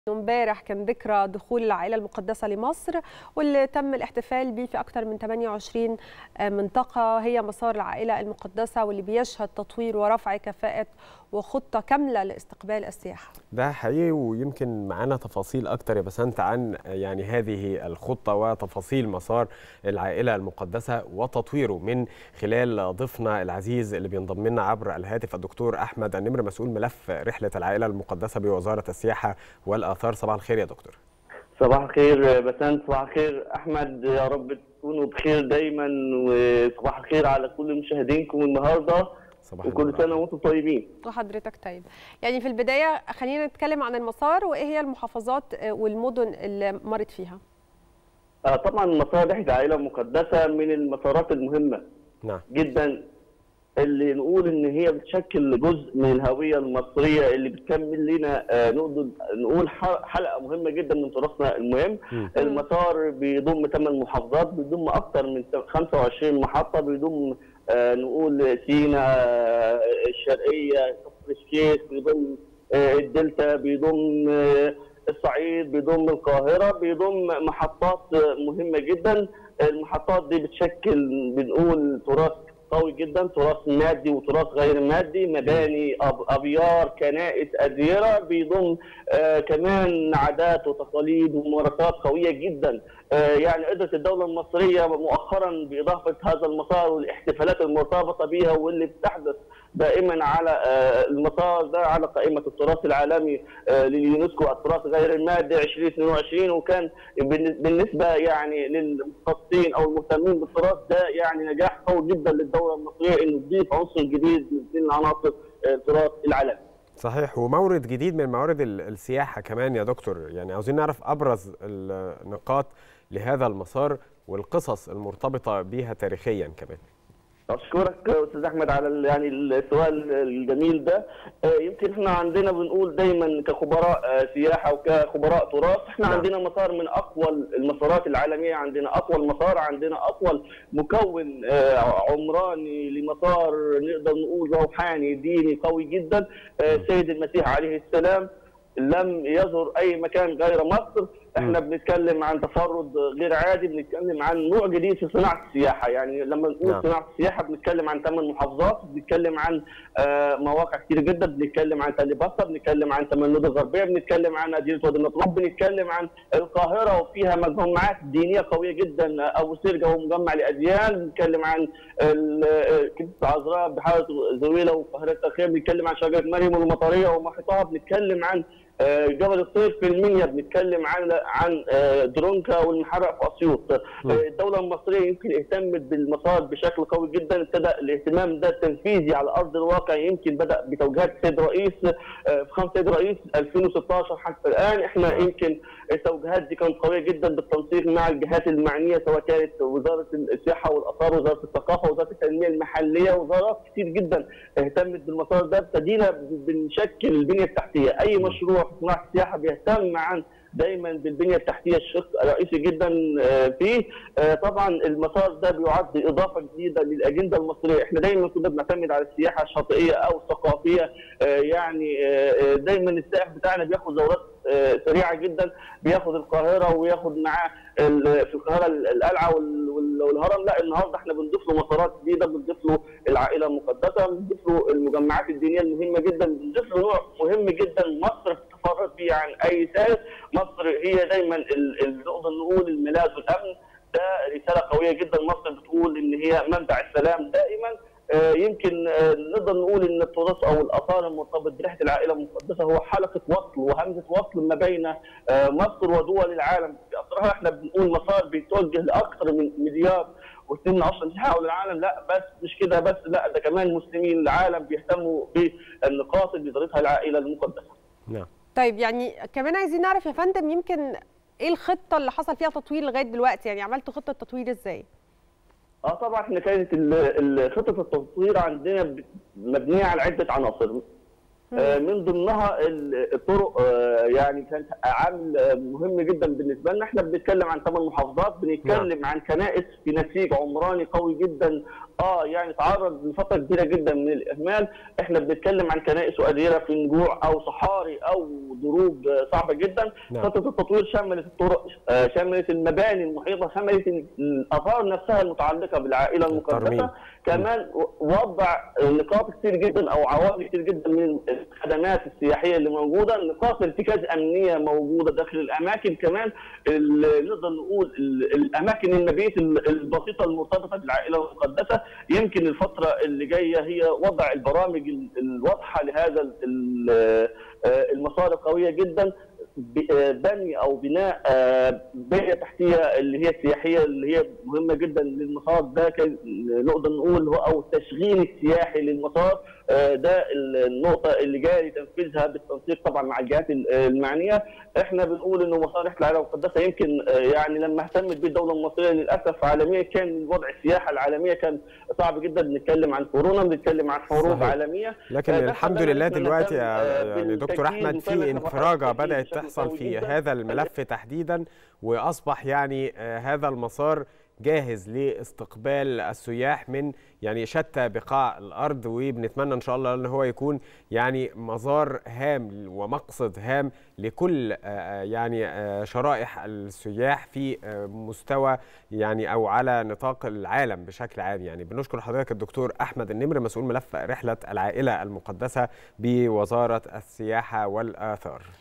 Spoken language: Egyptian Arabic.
امبارح كان ذكرى دخول العائله المقدسه لمصر واللي تم الاحتفال به في اكثر من 28 منطقه هي مسار العائله المقدسه واللي بيشهد تطوير ورفع كفاءه وخطه كامله لاستقبال السياحه. ده حقيقي ويمكن معانا تفاصيل اكتر يا بسنت عن يعني هذه الخطه وتفاصيل مسار العائله المقدسه وتطويره من خلال ضيفنا العزيز اللي بينضم لنا عبر الهاتف الدكتور احمد النمر مسؤول ملف رحله العائله المقدسه بوزاره السياحه والاثار صباح الخير يا دكتور. صباح الخير بسنت صباح الخير احمد يا رب تكونوا بخير دايما وصباح الخير على كل مشاهدينكم النهارده صباح وكل سنه وانتم طيبين وحضرتك طيب يعني في البدايه خلينا نتكلم عن المسار وايه هي المحافظات والمدن اللي مرت فيها آه طبعا مسار رحله العائله المقدسه من المسارات المهمه نعم جدا اللي نقول ان هي بتشكل جزء من الهويه المصريه اللي بتكمل لنا آه نقدر نقول حلقه مهمه جدا من تراثنا المهم م. المسار بيضم ثمان محافظات بيضم اكثر من 25 محطه بيضم آه نقول سينا آه الشرقيه كفر الشيخ بيضم آه الدلتا بيضم آه الصعيد بيضم القاهره بيضم محطات مهمه جدا المحطات دي بتشكل بنقول تراث قوي جدا تراث مادي وتراث غير مادي مباني ابيار كنائس اديره بيضم آه كمان عادات وتقاليد وممارسات قويه جدا آه يعني قدرت الدوله المصريه مؤخرا باضافه هذا المسار والاحتفالات المرتبطه بها واللي بتحدث دائما على آه المسار ده على قائمه التراث العالمي لليونسكو التراث غير المادي 2022 وكان بالنسبه يعني للمختصين او المهتمين بالتراث ده يعني نجاح قوي جدا للدوله المصريه انه تضيف عنصر جديد من عناصر التراث العالمي. صحيح ومورد جديد من موارد السياحه كمان يا دكتور يعني عاوزين نعرف ابرز النقاط لهذا المسار والقصص المرتبطه بها تاريخيا كمان. اشكرك استاذ احمد على يعني السؤال الجميل ده يمكن احنا عندنا بنقول دايما كخبراء سياحه وكخبراء تراث احنا نعم. عندنا مسار من اقوى المسارات العالميه عندنا اقوى المسار عندنا اقوى مكون عمراني لمسار نقدر نقول روحاني ديني قوي جدا سيد المسيح عليه السلام لم يزر اي مكان غير مصر احنا م. بنتكلم عن تفرد غير عادي بنتكلم عن نوع جديد في صناعه السياحه يعني لما نقول نعم. صناعه السياحه بنتكلم عن ثمان محافظات بنتكلم عن آه مواقع كتير جدا بنتكلم عن تل بصر بنتكلم عن تمنود الغربيه بنتكلم عن مدينه وادي النطرون بنتكلم عن القاهره وفيها مجموعات دينيه قويه جدا ابو سرجه ومجمع الاديان بنتكلم عن كنيسه العذراء بحاره زويله وقاهره الخير بنتكلم عن شجره مريم والمطريه ومحيطها بنتكلم عن جبل الصيف في المنيا بنتكلم عن عن درونكا والمحرق في اسيوط الدوله المصريه يمكن اهتمت بالمسار بشكل قوي جدا ابتدى الاهتمام ده التنفيذي على ارض الواقع يمكن بدا بتوجيهات السيد رئيس في خمسة سيد رئيس 2016 حتى الان احنا يمكن التوجيهات دي كانت قويه جدا بالتنسيق مع الجهات المعنيه سواء كانت وزاره السياحه والاثار وزاره الثقافه وزاره التنميه المحليه وزارات كتير جدا اهتمت بالمسار ده ابتدينا بنشكل البنيه التحتيه اي مشروع في صناعه السياحه بيهتم عن دايما بالبنيه التحتيه الشق رئيسي جدا فيه طبعا المسار ده بيعد اضافه جديده للاجنده المصريه احنا دايما كنا بنعتمد على السياحه الشاطئيه او الثقافيه يعني دايما السائح بتاعنا بياخد زورات سريعه جدا بياخد القاهره وياخد معاه في القاهره القلعه والهرم لا النهارده احنا بنضيف له مسارات جديده بنضيف له العائله المقدسه بنضيف له المجمعات الدينيه المهمه جدا بنضيف له نوع مهم جدا مصر بتتفرد فيه عن اي سائل مصر هي دايما نقدر نقول الملاذ والامن ده رساله قويه جدا مصر بتقول ان هي منبع السلام دائما يمكن نقدر نقول ان التراث او الاثار المرتبط برحله العائله المقدسه هو حلقه وصل وهمزه وصل ما بين مصر ودول العالم باثرها احنا بنقول مسار بيتوجه لاكثر من مليار و2 10 مسيحي حول العالم لا بس مش كده بس لا ده كمان مسلمين العالم بيهتموا بالنقاط اللي ذكرتها العائله المقدسه. نعم. طيب يعني كمان عايزين نعرف يا فندم يمكن ايه الخطه اللي حصل فيها تطوير لغايه دلوقتي يعني عملتوا خطه تطوير ازاي؟ اه طبعا احنا كانت خطه التطوير عندنا مبنيه على عده عناصر من ضمنها الطرق يعني كانت عامل مهم جدا بالنسبه لنا احنا بنتكلم عن ثمان محافظات بنتكلم نعم. عن كنائس في نسيج عمراني قوي جدا اه يعني تعرض لفتره كبيره جدا من الاهمال احنا بنتكلم عن كنائس واديره في نجوع او صحاري او دروب صعبه جدا نعم. خطه التطوير شملت الطرق شملت المباني المحيطه شملت الاثار نفسها المتعلقه بالعائله المقدسه كمان وضع نقاط كتير جدا او عوامل كتير جدا من الخدمات السياحيه اللي موجوده نقاط ارتكاز امنيه موجوده داخل الاماكن كمان نقدر نقول الاماكن المبيت البسيطه المرتبطه بالعائله المقدسه يمكن الفتره اللي جايه هي وضع البرامج الواضحه لهذا المسار القويه جدا بني او بناء بنيه تحتيه اللي هي السياحيه اللي هي مهمه جدا للمسار ده كان نقدر نقول هو او التشغيل السياحي للمسار ده النقطه اللي جاري تنفيذها بالتنسيق طبعا مع الجهات المعنيه احنا بنقول انه مسار رحله العائله المقدسه يمكن يعني لما اهتمت به الدوله المصريه للاسف عالميا كان وضع السياحه العالميه كان صعب جدا بنتكلم عن كورونا بنتكلم عن حروب صحيح. عالميه لكن الحمد لله دلوقتي يعني دكتور احمد في انفراجه بدات تحصل في هذا الملف تحديدا واصبح يعني هذا المسار جاهز لاستقبال السياح من يعني شتى بقاع الارض وبنتمنى ان شاء الله ان هو يكون يعني مزار هام ومقصد هام لكل يعني شرائح السياح في مستوى يعني او على نطاق العالم بشكل عام يعني بنشكر حضرتك الدكتور احمد النمر مسؤول ملف رحله العائله المقدسه بوزاره السياحه والاثار